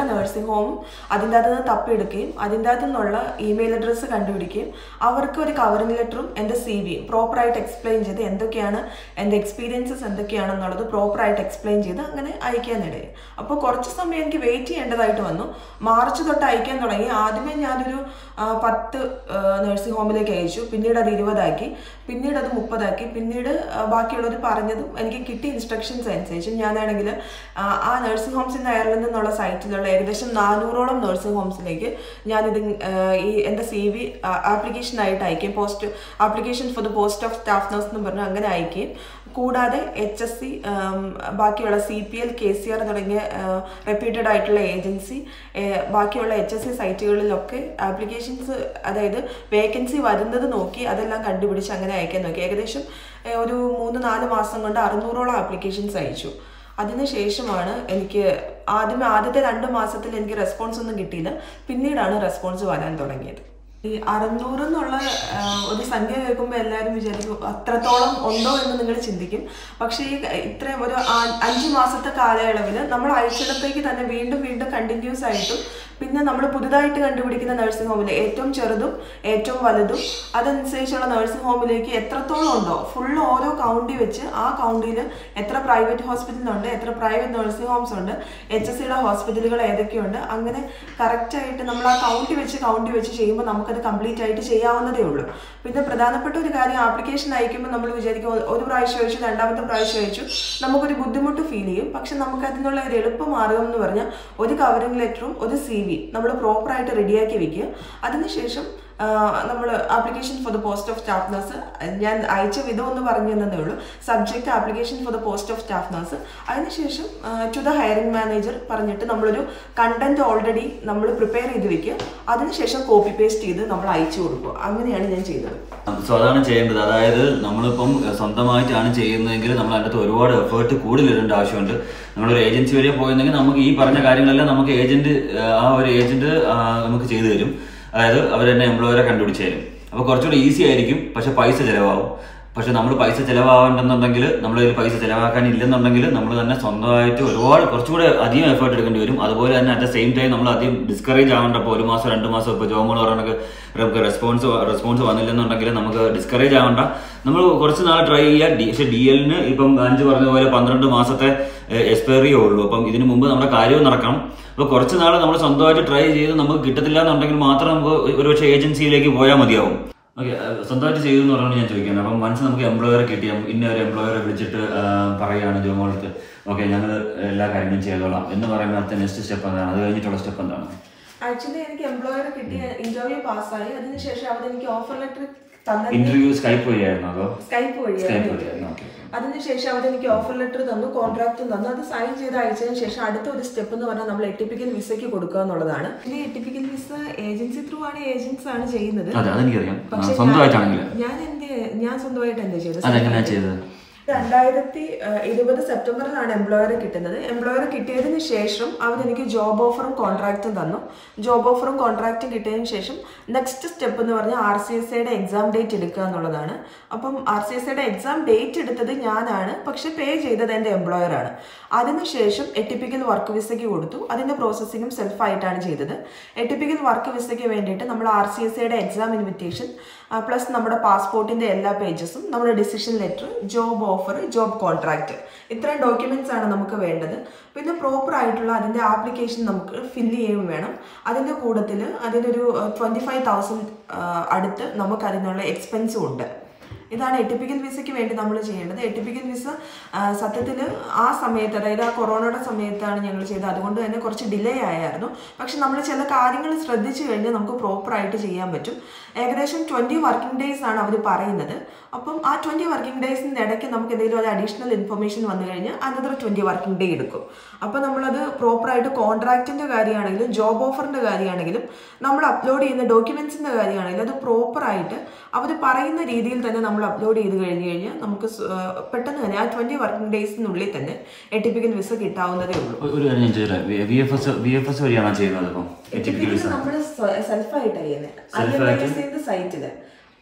നഴ്സിംഗ് ഹോമും അതിൻ്റെ അകത്ത് നിന്ന് തപ്പിയെടുക്കുകയും അതിൻ്റെ അകത്തു നിന്നുള്ള ഇമെയിൽ അഡ്രസ്സ് കണ്ടുപിടിക്കുകയും അവർക്ക് ഒരു കവറിംഗ് ലെറ്ററും എൻ്റെ സി വിയും പ്രോപ്പറായിട്ട് എക്സ്പ്ലെയിൻ ചെയ്ത് എന്തൊക്കെയാണ് എൻ്റെ എക്സ്പീരിയൻസസ് എന്തൊക്കെയാണെന്നുള്ളത് പ്രോപ്പറായിട്ട് എക്സ്പ്ലെയിൻ ചെയ്ത് അങ്ങനെ അയക്കാനിടയായി അപ്പോൾ കുറച്ച് സമയം എനിക്ക് വെയിറ്റ് ചെയ്യേണ്ടതായിട്ട് വന്നു മാർച്ച് തൊട്ട് അയക്കാൻ തുടങ്ങി ആദ്യമേ ഞാനൊരു ആ, പത്ത് നഴ്സിംഗ് ഹോമിലേക്ക് അയച്ചു പിന്നീട് അത് ഇരുപതാക്കി പിന്നീട് അത് മുപ്പതാക്കി പിന്നീട് ആ, ബാക്കിയുള്ളവർ പറഞ്ഞതും എനിക്ക് കിട്ടിയ ഇൻസ്ട്രക്ഷൻസ് അനുസരിച്ച് ഞാനാണെങ്കിൽ ആ, ആ നഴ്സിംഗ് ഹോംസ് ഇൻ അയർലൻഡ് എന്നുള്ള സൈറ്റിലുള്ള ഏകദേശം നാനൂറോളം നഴ്സിംഗ് ഹോംസിലേക്ക് ഞാനിത് ആ, ഈ എൻ്റെ സി വി ആപ്ലിക്കേഷനായിട്ട് അയക്കുകയും post application for the post of staff nurse എന്ന് പറഞ്ഞ് അങ്ങനെ അയക്കുകയും കൂടാതെ എച്ച് എസ് സി ബാക്കിയുള്ള C P L K C R തുടങ്ങിയ റെപ്യൂട്ടഡ് ആയിട്ടുള്ള ഏജൻസി ബാക്കിയുള്ള എച്ച് എസ് സി സൈറ്റുകളിലൊക്കെ ആപ്ലിക്കേഷൻസ് അതായത് വേക്കൻസി വരുന്നത് നോക്കി അതെല്ലാം കണ്ടുപിടിച്ച് അങ്ങനെ അയക്കാൻ നോക്കി ഏകദേശം ഏഹ്, ഒരു മൂന്ന് നാല് മാസം കൊണ്ട് അറുന്നൂറോളം ആപ്ലിക്കേഷൻസ് അയച്ചു അതിനുശേഷമാണ് എനിക്ക് ആദ്യമേ ആദ്യത്തെ രണ്ട് മാസത്തിൽ എനിക്ക് റെസ്പോൺസ് ഒന്നും കിട്ടിയില്ല പിന്നീടാണ് റെസ്പോൺസ് വരാൻ തുടങ്ങിയത് ഈ അറുന്നൂറ് എന്നുള്ള ആ, ഒരു സംഖ്യ കേൾക്കുമ്പോൾ എല്ലാവരും വിചാരിക്കും അത്രത്തോളം ഉണ്ടോ എന്ന് നിങ്ങൾ ചിന്തിക്കും പക്ഷേ ഈ ഇത്രയും ഒരു ആ- അഞ്ച് മാസത്തെ കാലയളവിൽ നമ്മൾ അയച്ചിടത്തേക്ക് തന്നെ വീണ്ടും വീണ്ടും കണ്ടിന്യൂസ് ആയിട്ടും പിന്നെ നമ്മൾ പുതുതായിട്ട് കണ്ടുപിടിക്കുന്ന നഴ്സിംഗ് ഹോമിൽ ഏറ്റവും ചെറുതും ഏറ്റവും വലുതും അതനുസരിച്ചുള്ള നഴ്സിംഗ് ഹോമിലേക്ക് എത്രത്തോളം ഉണ്ടോ ഫുൾ ഓരോ കൗണ്ടി വെച്ച് ആ കൗണ്ടിയിൽ എത്ര പ്രൈവറ്റ് ഹോസ്പിറ്റലുണ്ട് എത്ര പ്രൈവറ്റ് നഴ്സിംഗ് ഹോംസ് ഉണ്ട് എച്ച് എസ് സിയുടെ ഹോസ്പിറ്റലുകൾ ഏതൊക്കെയുണ്ട് അങ്ങനെ കറക്റ്റായിട്ട് നമ്മൾ ആ കൗണ്ടി വെച്ച് കൗണ്ടി വെച്ച് ചെയ്യുമ്പോൾ നമുക്കത് കംപ്ലീറ്റ് ആയിട്ട് ചെയ്യാവുന്നതേ ഉള്ളൂ പിന്നെ പ്രധാനപ്പെട്ട ഒരു കാര്യം ആപ്ലിക്കേഷൻ അയക്കുമ്പോൾ നമ്മൾ വിചാരിക്കും "ഒ- ഒരു പ്രാവശ്യം അയച്ചു രണ്ടാമത്തെ പ്രാവശ്യം അയച്ചു നമുക്കൊരു ബുദ്ധിമുട്ട് ഫീൽ ചെയ്യും പക്ഷെ നമുക്ക് അതിനുള്ള ഒരു എളുപ്പ മാർഗം എന്ന് പറഞ്ഞാൽ ഒരു കവറിംഗ് ലെറ്ററും ഒരു സി വി നമ്മൾ പ്രോപ്പറായിട്ട് റെഡിയാക്കി വെക്കുക അതിനുശേഷം നമ്മൾ application for the post of staff nurse ഞാൻ അയച്ച വിധം ഒന്ന് പറഞ്ഞു തന്നതേ ഉള്ളൂ subject application for the post of staff nurse അതിനുശേഷം ടു ദ ഹയറിംഗ് മാനേജർ പറഞ്ഞിട്ട് നമ്മളൊരു കണ്ടന്റ് ഓൾറെഡി നമ്മൾ പ്രിപ്പയർ ചെയ്ത് വെക്കുക അതിനുശേഷം കോപ്പി പേസ്റ്റ് ചെയ്ത് നമ്മൾ അയച്ചു കൊടുക്കുക അങ്ങനെയാണ് ഞാൻ ചെയ്തത് സോ അതാണ് ചെയ്യേണ്ടത് അതായത് നമ്മളിപ്പം സ്വന്തമായിട്ടാണ് ചെയ്യുന്നതെങ്കിൽ നമ്മൾ അതിനകത്ത് ഒരുപാട് എഫേർട്ട് കൂടുതൽ ഇടേണ്ട ആവശ്യമുണ്ട് നമ്മളൊരു ഏജൻസി വരെ പോയെങ്കിൽ നമുക്ക് ഈ പറഞ്ഞ കാര്യങ്ങളെല്ലാം നമുക്ക് ഏജന്റ് ആ ഒരു ഏജന്റ് നമുക്ക് ചെയ്തു തരും അതായത് അവർ തന്നെ എംപ്ലോയറെ കണ്ടുപിടിച്ച് തരും അപ്പോൾ കുറച്ചുകൂടി ഈസി ആയിരിക്കും പക്ഷെ പൈസ ചിലവാകും പക്ഷെ നമ്മൾ പൈസ ചിലവാകണ്ടെന്നുണ്ടെങ്കിൽ നമ്മൾ കയ്യിൽ പൈസ ചിലവാക്കാൻ ഇല്ലെന്നുണ്ടെങ്കിൽ നമ്മൾ തന്നെ സ്വന്തമായിട്ട് ഒരുപാട് കുറച്ചുകൂടെ അധികം എഫേർട്ട് എടുക്കേണ്ടി വരും അതുപോലെ തന്നെ അറ്റ് ദ സെയിം ടൈം നമ്മൾ അധികം ഡിസ്കറേജ് ആവേണ്ട ഇപ്പോൾ ഒരു മാസം രണ്ട് മാസം ഇപ്പോൾ ജോബുകൾ പറയണക്ക് നമുക്ക് റെസ്പോൺസ് റെസ്പോൺസ് വന്നില്ലെന്നുണ്ടെങ്കിൽ നമുക്ക് ഡിസ്കറേജ് ആവണ്ട നമ്മൾ കുറച്ച് നാൾ ട്രൈ ചെയ്യുക ഡി പക്ഷേ ഡി എല്ലിന് ഇപ്പം അഞ്ച് പറഞ്ഞ പോലെ പന്ത്രണ്ട് മാസത്തെ എക്സ്പയറി ഉള്ളൂ അപ്പം ഇതിനു മുമ്പ് നമ്മുടെ കാര്യവും നടക്കണം അപ്പോൾ കുറച്ച് നാൾ നമ്മൾ സ്വന്തമായിട്ട് ട്രൈ ചെയ്ത് നമുക്ക് കിട്ടത്തില്ല എന്നുണ്ടെങ്കിൽ മാത്രം നമുക്ക് ഒരുപക്ഷെ ഏജൻസിയിലേക്ക് പോയാൽ മതിയാവും ഓക്കെ സ്വന്തമായിട്ട് ചെയ്തു എന്ന് പറഞ്ഞാൽ ഞാൻ ചോദിക്കുന്നത് അപ്പം മനസ്സ് നമുക്ക് എംപ്ലോയറെ കിട്ടി ഇന്ന ഒരു എംപ്ലോയറെ വിളിച്ചിട്ട് ആ, പറയുകയാണ് ജോമോളത്ത് ഓക്കെ ഞങ്ങൾ എല്ലാ കാര്യങ്ങളും ചെയ്തോളാം എന്ന് പറയുമ്പോൾ അടുത്ത നെക്സ്റ്റ് സ്റ്റെപ്പ് എന്താണ് അത് കഴിഞ്ഞിട്ടുള്ള സ്റ്റെപ്പ് എന്താണ് ആക്ച്വലി എനിക്ക് എംപ്ലോയർ കിട്ടിയ ഇന്റർവ്യൂ പാസ്സായി അതിനുശേഷം അവർ എനിക്ക് ഓഫർ ലെറ്റർ തന്നെ ഇന്റർവ്യൂ സ്കൈപ്പ് വഴിയായിരുന്നു അതോ സ്കൈപ്പ് വഴിയാണ് സ്കൈപ്പ് എനിക്ക് വഴിയായിരുന്നു ഓക്കെ അതിനുശേഷം അവർ എനിക്ക് ഓഫർ ലെറ്റർ തന്നു കോൺട്രാക്റ്റും തന്നു അത് സൈൻ ചെയ്ത് അയച്ചതിന് ശേഷം അടുത്ത ഒരു സ്റ്റെപ്പ് എന്ന് പറഞ്ഞാൽ നമ്മൾ എട്ടിപ്പിക്കൽ വിസയ്ക്ക് കൊടുക്കുക എന്നുള്ളതാണ് ഇനി എട്ടിപ്പിക്കൽ വിസ ഏജൻസി ത്രൂ ആണ് ഏജൻസ് ആണ് ചെയ്യുന്നത് അതെ അതെനിക്കറിയാം ആ, പക്ഷേ സ്വന്തമായിട്ടാണെങ്കിൽ ഞാൻ- ഞാൻ എന്ത് ഞാൻ സ്വന്തമായിട്ട് എന്താ ചെയ്തത് അതെങ്ങനെയാ ചെയ്തത് രണ്ടായിരത്തി ഇരുപത് സെപ്റ്റംബറിലാണ് എംപ്ലോയറെ കിട്ടുന്നത് എംപ്ലോയറെ കിട്ടിയതിന് ശേഷം അവരെനിക്ക് ജോബ് ഓഫറും കോൺട്രാക്റ്റും തന്നു ജോബ് ഓഫറും കോൺട്രാക്റ്റും കിട്ടിയതിന് ശേഷം നെക്സ്റ്റ് സ്റ്റെപ്പ് എന്ന് പറഞ്ഞാൽ ആർ സി എസ് ഐയുടെ എക്സാം ഡേറ്റ് എടുക്കുക എന്നുള്ളതാണ് അപ്പം ആർ സി എസ് ഐയുടെ എക്സാം ഡേറ്റ് എടുത്തത് ഞാനാണ് പക്ഷെ പേ ചെയ്തത് എൻ്റെ എംപ്ലോയറാണ് അതിനുശേഷം എട്ടിപ്പിക്കൽ വർക്ക് വിസയ്ക്ക് കൊടുത്തു അതിൻ്റെ പ്രോസസ്സിങ്ങും സെൽഫായിട്ടാണ് ചെയ്തത് എട്ടിപ്പിക്കൽ വർക്ക് വിസയ്ക്ക് വേണ്ടിയിട്ട് നമ്മൾ ആർ സി എസ് ഐയുടെ എക്സാം ഇൻവിറ്റേഷൻ പ്ലസ് നമ്മുടെ പാസ്പോർട്ടിൻ്റെ എല്ലാ പേജസും നമ്മുടെ decision letter job offer job contract ഇത്രയും ഡോക്യുമെന്റ്സ് ആണ് നമുക്ക് വേണ്ടത് പിന്നെ പ്രോപ്പർ ആയിട്ടുള്ള അതിൻ്റെ ആപ്ലിക്കേഷൻ നമുക്ക് ഫില്ല് ചെയ്യുകയും വേണം അതിൻ്റെ കൂട്ടത്തിൽ അതിനൊരു ട്വൻറ്റി ഫൈവ് തൗസൻഡ് അടുത്ത് നമുക്ക് അതിനുള്ള എക്സ്പെൻസും ഉണ്ട് ഇതാണ് എട്ടിപ്പിക്കൽ വിസയ്ക്ക് വേണ്ടി നമ്മൾ ചെയ്യേണ്ടത് എട്ടിപ്പിക്കൽ വിസ സത്യത്തിൽ ആ സമയത്ത് അതായത് ആ കൊറോണയുടെ സമയത്താണ് ഞങ്ങൾ ചെയ്തത് അതുകൊണ്ട് തന്നെ കുറച്ച് ഡിലേ ആയായിരുന്നു പക്ഷെ നമ്മൾ ചില കാര്യങ്ങൾ ശ്രദ്ധിച്ചു കഴിഞ്ഞാൽ നമുക്ക് പ്രോപ്പറായിട്ട് ചെയ്യാൻ പറ്റും ഏകദേശം ട്വൻറ്റി വർക്കിംഗ് ഡേയ്സ് ആണ് അവർ പറയുന്നത് അപ്പം ആ ട്വൻറ്റി വർക്കിംഗ് ഡേയ്സിൻ്റെ ഇടയ്ക്ക് നമുക്ക് എന്തെങ്കിലും ഒരു അഡീഷണൽ ഇൻഫർമേഷൻ വന്നു കഴിഞ്ഞാൽ അനദർ ട്വൻറ്റി വർക്കിംഗ് ഡേ എടുക്കും അപ്പോൾ നമ്മളത് പ്രോപ്പറായിട്ട് കോൺട്രാക്റ്റിൻ്റെ കാര്യമാണെങ്കിലും ജോബ് ഓഫറിൻ്റെ കാര്യമാണെങ്കിലും നമ്മൾ അപ്ലോഡ് ചെയ്യുന്ന ഡോക്യുമെൻസിൻ്റെ കാര്യമാണെങ്കിലും അത് പ്രോപ്പറായിട്ട് അവർ പറയുന്ന രീതിയിൽ തന്നെ നമ്മൾ അപ്ലോഡ് ചെയ്ത് കഴിഞ്ഞ് കഴിഞ്ഞാൽ നമുക്ക് സ്- ആ, പെട്ടെന്ന് തന്നെ ആ ട്വൻറ്റി വർക്കിംഗ് ഡേയ്സിനുള്ളിൽ തന്നെ എട്ടിപ്പിക്കൽ വിസ കിട്ടാവുന്നതേ ഉള്ളൂ ഒരു- ഒരു കാര്യം ഞാൻ ചോദിച്ചില്ല V F S V F S വഴിയാണോ ചെയ്യുന്നത് അപ്പം എത്തിപ്പിക്കൽ വിസ നമ്മൾ സെൽഫായിട്ടാണ് ചെയ്യുന്നത് ഐ എം Self-ആയിട്ട്? എസ് സൈറ്റില്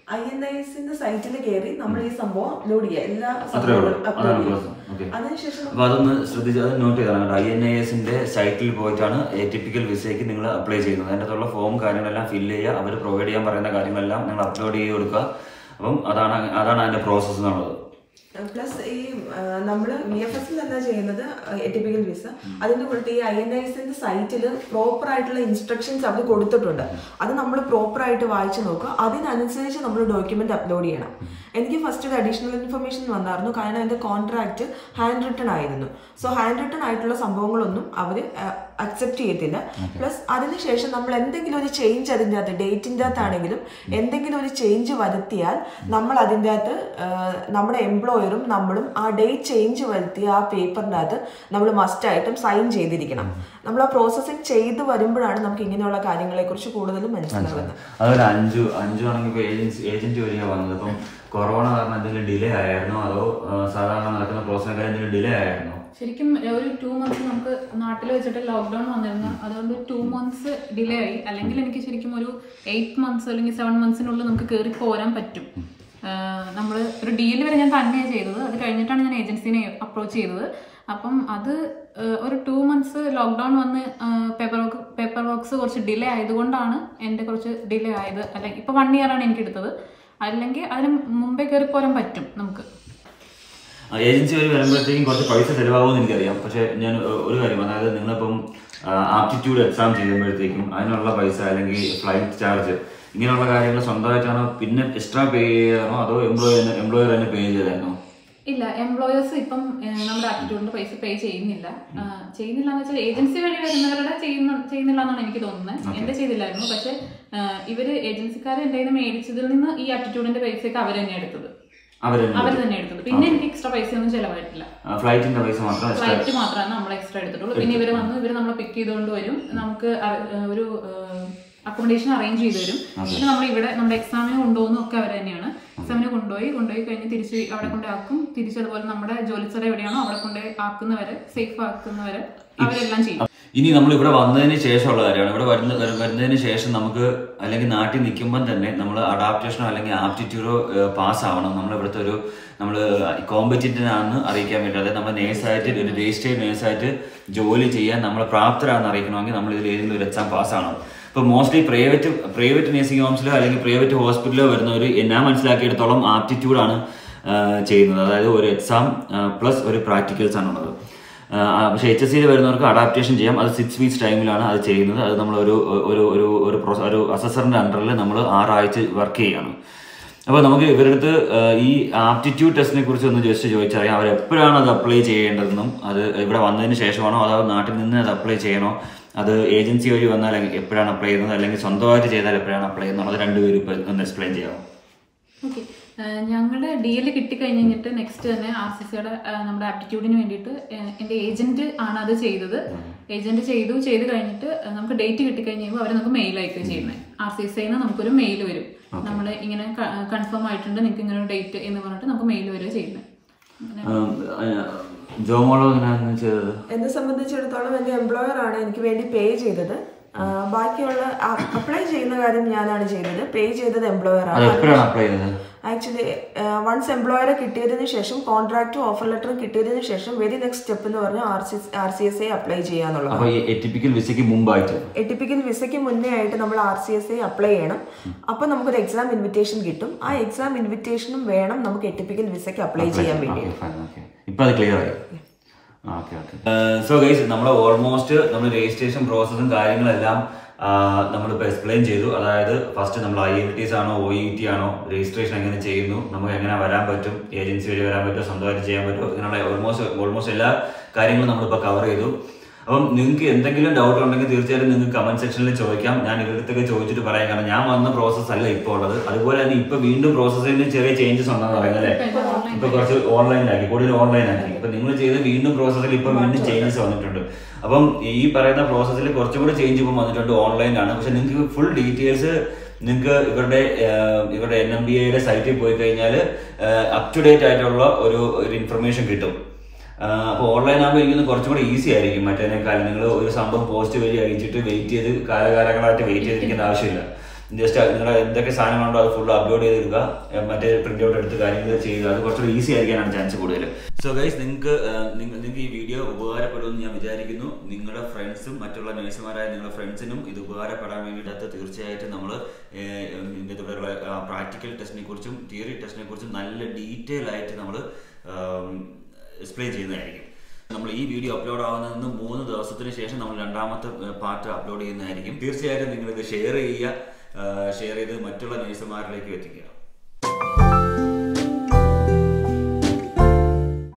ഐ എൻ ഐസിന്റെ സൈറ്റിൽ കയറി നമ്മൾ ഈ സംഭവം അപ്ലോഡ് ചെയ്യുക എല്ലാ അത്രേ ഉള്ളൂ സംഭവങ്ങളും അതാണ് അപ്ലോഡ് പ്രോസസ് ചെയ്യുക ഓക്കെ അതിനുശേഷം അപ്പൊ അതൊന്ന് ശ്രദ്ധിച്ച് അത് നോട്ട് ചെയ്താണ് കേട്ടോ ഐ എൻ ഐ എസിന്റെ സൈറ്റിൽ പോയിട്ടാണ് ടിപ്പിക്കൽ വിസയ്ക്ക് നിങ്ങൾ അപ്ലൈ ചെയ്യുന്നത് അതിൻ്റെ അകത്തുള്ള ഫോം കാര്യങ്ങളെല്ലാം ഫില്ല് ചെയ്യുക അവർ പ്രൊവൈഡ് ചെയ്യാൻ പറയുന്ന കാര്യങ്ങളെല്ലാം നിങ്ങൾ അപ്ലോഡ് ചെയ്ത് കൊടുക്കുക അപ്പം അതാണ് അതാണ് അതിന്റെ പ്രോസസ്സ് എന്നുള്ളത് പ്ലസ് ഈ നമ്മൾ വി എഫ് എസിൽ എന്താ ചെയ്യുന്നത് ടിപ്പിക്കൽ വിസ അതിന്റെ കൂടെ ഈ ഐ എൻ ഐസിന്റെ സൈറ്റിൽ പ്രോപ്പർ ആയിട്ടുള്ള ഇൻസ്ട്രക്ഷൻസ് അവർ കൊടുത്തിട്ടുണ്ട് അത് നമ്മൾ പ്രോപ്പർ ആയിട്ട് വായിച്ചു നോക്കുക അതിനനുസരിച്ച് നമ്മൾ ഡോക്യുമെന്റ് അപ്ലോഡ് ചെയ്യണം എനിക്ക് ഫസ്റ്റ് ഒരു അഡീഷണൽ ഇൻഫർമേഷൻ വന്നായിരുന്നു കാരണം എൻ്റെ കോൺട്രാക്ട് ഹാൻഡ് റിട്ടൺ ആയിരുന്നു സോ ഹാൻഡ് റിട്ടൺ ആയിട്ടുള്ള സംഭവങ്ങളൊന്നും അവർ അക്സെപ്റ്റ് ചെയ്യത്തില്ല പ്ലസ് അതിനുശേഷം നമ്മൾ എന്തെങ്കിലും ഒരു ചേഞ്ച് അതിൻ്റെ അകത്ത് ഡേറ്റിൻ്റെ അകത്താണെങ്കിലും എന്തെങ്കിലും ഒരു ചേഞ്ച് വരുത്തിയാൽ നമ്മൾ അതിൻ്റെ അകത്ത് ആ, നമ്മുടെ എംപ്ലോയറും നമ്മളും ആ ഡേറ്റ് ചേഞ്ച് വരുത്തിയ ആ പേപ്പറിൻ്റെ അകത്ത് നമ്മൾ മസ്റ്റായിട്ടും സൈൻ ചെയ്തിരിക്കണം നമ്മൾ ആ പ്രോസസ്സിങ് ചെയ്ത് വരുമ്പോഴാണ് നമുക്ക് ഇങ്ങനെയുള്ള കാര്യങ്ങളെക്കുറിച്ച് കൂടുതലും മനസ്സിലാകുന്നത് അതുപോലെ അഞ്ചു അഞ്ചു ആണെങ്കിൽ ഇപ്പോൾ ഏജൻസി ഏജന്റ് വഴിയാണ് വന്നത് അപ്പം കൊറോണ കാരണം എന്തെങ്കിലും ഡിലേ ആയിരുന്നോ അതോ ആ, സാധാരണ നടക്കുന്ന പ്രോസസ്സിനൊക്കെ എന്തെങ്കിലും ഡിലേ ആയിരുന്നോ ശരിക്കും ഒരു ടു മന്ത്സ് നമുക്ക് നാട്ടിൽ വെച്ചിട്ട് ലോക്ക്ഡൌൺ വന്നിരുന്നു അതുകൊണ്ട് ടു മന്ത്സ് ഡിലേ ആയി അല്ലെങ്കിൽ എനിക്ക് ശരിക്കും ഒരു എയ്റ്റ് മന്ത്സ് അല്ലെങ്കിൽ സെവൻ മന്ത്സിനുള്ളിൽ നമുക്ക് കയറി പോരാൻ പറ്റും നമ്മൾ ഒരു ഡീൽ വരെ ഞാൻ തന്നെയാണ് ചെയ്തത് അത് കഴിഞ്ഞിട്ടാണ് ഞാൻ ഏജൻസിനെ അപ്രോച്ച് ചെയ്തത് അപ്പം അത് ആഹ് ഒരു ടു മന്ത്സ് ലോക്ക്ഡൗൺ വന്ന് പേപ്പർ വർക്ക് പേപ്പർ വർക്ക്സ് കുറച്ച് ഡിലേ ആയതുകൊണ്ടാണ് എൻ്റെ കുറച്ച് ഡിലേ ആയത് അല്ലെങ്കിൽ ഇപ്പോൾ വൺ ഇയർ ആണ് എനിക്ക് എടുത്തത് അല്ലെങ്കിൽ അതിന് മുമ്പേ കയറി പോരാൻ പറ്റും നമുക്ക് ഏജൻസി വഴി വരുമ്പോഴത്തേക്കും കുറച്ച് പൈസ ചിലവാകുമെന്ന് എനിക്കറിയാം പക്ഷേ ഞാൻ ഒ- ഒരു കാര്യം അതായത് നിങ്ങളിപ്പം ആപ്റ്റിറ്റ്യൂഡ് എക്സാം ചെയ്യുമ്പോഴത്തേക്കും അതിനുള്ള പൈസ അല്ലെങ്കിൽ ഫ്ലൈറ്റ് ചാർജ് ഇങ്ങനെയുള്ള കാര്യങ്ങൾ സ്വന്തമായിട്ടാണോ പിന്നെ എക്സ്ട്രാ പേ ചെയ്യണോ അതോ എംപ്ലോയർ എംപ്ലോയർ തന്നെ പേ ചെയ്തായിരുന്നോ ഇല്ല എംപ്ലോയേഴ്സ് ഇപ്പം ഏഹ്, നമ്മുടെ ആറ്റിറ്റ്യൂഡിന്റെ പൈസ പേ ചെയ്യുന്നില്ല ആ, ചെയ്യുന്നില്ല എന്ന് വെച്ചാൽ ഏജൻസി വഴി വരുന്നവരുടെ ചെയ്യുന്ന ചെയ്യുന്നില്ല എന്നാണ് എനിക്ക് തോന്നുന്നത് എന്റെ ചെയ്തില്ലായിരുന്നു പക്ഷെ ആഹ്, ഇവര് ഏജൻസിക്കാർ എന്റെ കയ്യിൽ നിന്ന് മേടിച്ചതിൽ നിന്ന് ഈ ആറ്റിറ്റ്യൂഡിന്റെ പൈസയൊക്കെ അവർ തന്നെ എടുത്തത് അവർ അവർ തന്നെ എടുത്തത് പിന്നെ എനിക്ക് എക്സ്ട്രാ പൈസ ഒന്നും ചെലവായിട്ടില്ല ഫ്ലൈറ്റിന്റെ പൈസ മാത്രം extra- ഫ്ലൈറ്റ് മാത്രമാണ് നമ്മൾ എക്സ്ട്രാ എടുത്തിട്ടുള്ളൂ പിന്നെ ഇവര് വന്ന് ഇവര് നമ്മളെ പിക്ക് ചെയ്തുകൊണ്ട് വരും നമുക്ക് അറ- ഏഹ് ഒരു അക്കോമഡേഷൻ അറേഞ്ച് ചെയ്ത് തരും പിന്നെ നമ്മൾ ഇവിടെ നമ്മുടെ എക്സാമിന് കൊണ്ടുപോകുന്ന ഒക്കെ അവർ തന്നെയാണ് എക്സാമിന് കൊണ്ടുപോയി കൊണ്ടുപോയി കഴിഞ്ഞ് തിരിച്ച് അവിടെ കൊണ്ട് ആക്കും തിരിച്ച് അതുപോലെ നമ്മുടെ ജോലി സ്ഥലം എവിടെയാണോ അവിടെ കൊണ്ട് ആക്കുന്നവരെ സേഫ് ആക്കുന്നവരെ അവരെല്ലാം ചെയ്യും ഇനി നമ്മൾ ഇവിടെ വന്നതിന് ശേഷമുള്ള കാര്യമാണ് ഇവിടെ വരുന്ന വരു- വരുന്നതിന് ശേഷം നമുക്ക് അല്ലെങ്കിൽ നാട്ടിൽ നിൽക്കുമ്പം തന്നെ നമ്മൾ അഡാപ്റ്റേഷനോ അല്ലെങ്കിൽ ആപ്റ്റിറ്റ്യൂഡോ പാസ് ആവണം നമ്മൾ ഇവിടുത്തെ ഒരു നമ്മൾ കോമ്പറ്റന്റ് ആണെന്ന് അറിയിക്കാൻ വേണ്ടി അതായത് നമ്മൾ നേഴ്സായിട്ട് ഒരു രജിസ്റ്റേഡ് നേഴ്സായിട്ട് ജോലി ചെയ്യാൻ നമ്മൾ പ്രാപ്തരാണെന്ന് അറിയിക്കണമെങ്കിൽ നമ്മൾ ഇതിൽ ഏതെങ്കിലും ഒരു എക്സാം പാസ് ആവണം ഇപ്പൊ മോസ്റ്റ്ലി പ്രൈവറ്റ് പ്രൈവറ്റ് നഴ്സിംഗ് ഹോംസിലോ അല്ലെങ്കിൽ പ്രൈവറ്റ് ഹോസ്പിറ്റലിലോ വരുന്നവർ ഞാൻ മനസ്സിലാക്കിയെടുത്തോളം ആപ്റ്റിറ്റ്യൂഡാണ് ചെയ്യുന്നത് അതായത് ഒരു എക്സാം പ്ലസ് ഒരു പ്രാക്ടിക്കൽസ് ആണുള്ളത് ആ, പക്ഷേ എച്ച് എസ് സിയിൽ വരുന്നവർക്ക് അഡാപ്റ്റേഷൻ ചെയ്യാം അത് സിക്സ് വീക്സ് ടൈമിലാണ് അത് ചെയ്യുന്നത് അത് നമ്മൾ ഒരു ഒരു ഒരു ഒരു പ്രൊസ ഒരു അസസറിന്റെ അണ്ടറിൽ നമ്മൾ ആറാഴ്ച വർക്ക് ചെയ്യാണ് അപ്പോൾ നമുക്ക് ഇവരുടെ അടുത്ത് ആ, ഈ ആപ്റ്റിറ്റ്യൂഡ് ടെസ്റ്റിനെ കുറിച്ച് ഒന്ന് ജസ്റ്റ് ചോദിച്ചറിയാം അവർ എപ്പോഴാണ് അത് അപ്ലൈ ചെയ്യേണ്ടതെന്നും അത് ഇവിടെ വന്നതിന് ശേഷമാണോ അതോ നാട്ടിൽ നിന്ന് അത് അപ്ലൈ ചെയ്യണോ അത് ഏജൻസി വഴി വന്നാൽ എപ്പോഴാണ് അപ്ലൈ ചെയ്യുന്നത് അല്ലെങ്കിൽ സ്വന്തമായിട്ട് ചെയ്താൽ എപ്പോഴാണ് അപ്ലൈ ചെയ്യുന്നത് അത് രണ്ടുപേരും ഇപ്പം ഒന്ന് എക്സ്പ്ലെയിൻ ചെയ്യാമോ ഓക്കെ ഞങ്ങളുടെ ഡി എൽ കിട്ടിക്കഴിഞ്ഞ് കഴിഞ്ഞിട്ട് നെക്സ്റ്റ് തന്നെ ആർ സി സിയുടെ നമ്മുടെ ആപ്റ്റിറ്റ്യൂഡിന് വേണ്ടിയിട്ട് ഏഹ്, എൻ്റെ ഏജന്റ് ആണ് അത് ചെയ്തത് ഏജന്റ് ചെയ്തു ചെയ്ത് കഴിഞ്ഞിട്ട് ഏഹ്, നമുക്ക് ഡേറ്റ് കിട്ടിക്കഴിഞ്ഞ് കഴിയുമ്പോൾ അവർ നമുക്ക് മെയിൽ അയക്കുകയും ചെയ്യുന്നത് ആർ സി സിയിൽ നിന്ന് നമുക്കൊരു മെയിൽ വരും നമ്മൾ ഇങ്ങനെ കൺഫേം ആയിട്ടുണ്ട് നിങ്ങൾക്ക് ഇങ്ങനെ ഒരു ഡേറ്റ് എന്ന് പറഞ്ഞിട്ട് നമുക്ക് മെയിൽ വരിക ചെയ്യുന്നത് ജോമോളോ എങ്ങനെയാണെന്ന് ചെയ്തത് എന്നെ സംബന്ധിച്ചിടത്തോളം എൻ്റെ എംപ്ലോയർ ആണ് എനിക്ക് വേണ്ടി പേ ചെയ്തത് ആ, ബാക്കിയുള്ള അപ്ലൈ ചെയ്യുന്ന കാര്യം ഞാനാണ് ചെയ്തത് പേ ചെയ്തത് എംപ്ലോയർ അത് ആണ് എപ്പോഴാണ് അപ്ലൈ ചെയ്തത് ആക്ച്വലി വൺസ് എംപ്ലോയറെ കിട്ടിയതിന് ശേഷം കോൺട്രാക്റ്റും ഓഫർ ലെറ്ററും കിട്ടിയതിന് ശേഷം വെരി നെക്സ്റ്റ് സ്റ്റെപ്പ് എന്ന് പറഞ്ഞാൽ R C R C S I apply ചെയ്യാന്നുള്ളത് അപ്പോൾ ഈ എറ്റിപ്പിക്കൽ വിസയ്ക്ക് മുമ്പായിട്ട് എട്ടിപ്പിക്കൽ വിസയ്ക്ക് മുന്നേ ആയിട്ട് നമ്മൾ R C S I apply ചെയ്യണം അപ്പോൾ നമുക്കൊരു എക്സാം ഇൻവിറ്റേഷൻ കിട്ടും ആ എക്സാം ഇൻവിറ്റേഷനും വേണം നമുക്ക് എട്ടിപ്പിക്കൽ വിസയ്ക്ക് അപ്ലൈ ചെയ്യാൻ വേണ്ടി ഇപ്പൊ അത് ക്ലിയർ ആയി സോ ഗൈസ് നമ്മൾ ഓൾമോസ്റ്റ് നമ്മൾ രജിസ്ട്രേഷൻ പ്രോസസ്സും കാര്യങ്ങളെല്ലാം നമ്മളിപ്പോൾ എക്സ്പ്ലെയിൻ ചെയ്തു അതായത് ഫസ്റ്റ് നമ്മൾ ഐ എൽ ടിസ് ആണോ ഒ ഇ ടി ആണോ രജിസ്ട്രേഷൻ എങ്ങനെ ചെയ്യുന്നു നമുക്ക് എങ്ങനെ വരാൻ പറ്റും ഏജൻസി വഴി വരാൻ പറ്റുമോ സ്വന്തമായിട്ട് ചെയ്യാൻ പറ്റുമോ ഇങ്ങനെയുള്ള ഓൾമോസ്റ്റ് ഓൾമോസ്റ്റ് എല്ലാ കാര്യങ്ങളും നമ്മളിപ്പോൾ കവർ ചെയ്തു അപ്പം നിങ്ങൾക്ക് എന്തെങ്കിലും ഡൗട്ട് ഉണ്ടെങ്കിൽ തീർച്ചയായിട്ടും നിങ്ങൾക്ക് കമന്റ് സെക്ഷനിൽ ചോദിക്കാം ഞാൻ ഇവരടുത്തൊക്കെ ചോദിച്ചിട്ട് പറയാം കാരണം ഞാൻ വന്ന പ്രോസസ്സ് അല്ല ഇപ്പോൾ ഉള്ളത് അതുപോലെ തന്നെ ഇപ്പൊ വീണ്ടും പ്രോസസ്സിന് ചെറിയ ചേഞ്ചസ് ഉണ്ടെന്ന് പറയുന്നത് അല്ലേ ഇപ്പൊ കുറച്ച് ഓൺലൈനിലാക്കി കൂടുതൽ ഓൺലൈനാക്കി ഇപ്പൊ നിങ്ങൾ ചെയ്ത് വീണ്ടും പ്രോസസ്സിൽ ഇപ്പൊ വീണ്ടും ചേഞ്ചസ് വന്നിട്ടുണ്ട് അപ്പം ഈ പറയുന്ന പ്രോസസ്സിൽ കുറച്ചും കൂടെ ചേഞ്ച് ഇപ്പം വന്നിട്ടുണ്ട് ഓൺലൈനാണ് പക്ഷെ നിങ്ങൾക്ക് ഫുൾ ഡീറ്റെയിൽസ് നിങ്ങൾക്ക് ഇവരുടെ ആഹ്, ഇവരുടെ എൻ എം ബി എയുടെ സൈറ്റിൽ പോയി കഴിഞ്ഞാൽ അപ് ടു ഡേറ്റ് ആയിട്ടുള്ള ഒരു ഒരു ഇൻഫർമേഷൻ കിട്ടും അപ്പോൾ ഓൺലൈൻ ആകുമ്പോൾ എനിക്കൊന്ന് കുറച്ചും കൂടെ ഈസി ആയിരിക്കും മറ്റേനേക്കാൾ നിങ്ങൾ ഒരു സംഭവം പോസ്റ്റ് വഴി അയച്ചിട്ട് വെയിറ്റ് ചെയ്ത് കാലകാലങ്ങളായിട്ട് വെയിറ്റ് ചെയ്തിരിക്കേണ്ട ആവശ്യമില്ല ജസ്റ്റ് നിങ്ങളുടെ എന്തൊക്കെ സാധനങ്ങളുണ്ടോ അത് ഫുൾ അപ്ലോഡ് ചെയ്തെടുക്കുക ഏ, മറ്റേ പ്രിന്റ് ഔട്ട് എടുത്ത് കാര്യങ്ങൾ ചെയ്യുക അത് കുറച്ചുകൂടി ഈസി ആയിരിക്കാനാണ് ചാൻസ് കൂടുതൽ സോ ഗൈസ് നിങ്ങൾക്ക് നിങ്ങൾക്ക് ഈ വീഡിയോ ഉപകാരപ്പെടുമെന്ന് ഞാൻ വിചാരിക്കുന്നു നിങ്ങളുടെ ഫ്രണ്ട്സും മറ്റുള്ള നഴ്സുമാരായ നിങ്ങളുടെ ഫ്രണ്ട്സിനും ഇത് ഉപകാരപ്പെടാൻ വേണ്ടിയിട്ട് തീർച്ചയായിട്ടും നമ്മൾ ഇതിൻ്റെ തുടർന്നുള്ള പ്രാക്ടിക്കൽ ടെസ്റ്റിനെ കുറിച്ചും തിയറി ടെസ്റ്റിനെ കുറിച്ചും നല്ല ഡീറ്റെയിൽ ആയിട്ട് നമ്മൾ എക്സ്പ്ലെയിൻ ചെയ്യുന്നതായിരിക്കും നമ്മൾ ഈ വീഡിയോ അപ്ലോഡ് ആവുന്നതിന് മൂന്ന് ദിവസത്തിന് ശേഷം നമ്മൾ രണ്ടാമത്തെ പാർട്ട് അപ്ലോഡ് ചെയ്യുന്നതായിരിക്കും തീർച്ചയായിട്ടും നിങ്ങൾ ഇത് ഷെയർ ചെയ്യുക ഷെയർ ചെയ്ത് മറ്റുള്ള നഴ്സുമാരിലേക്ക് എത്തിക്കുക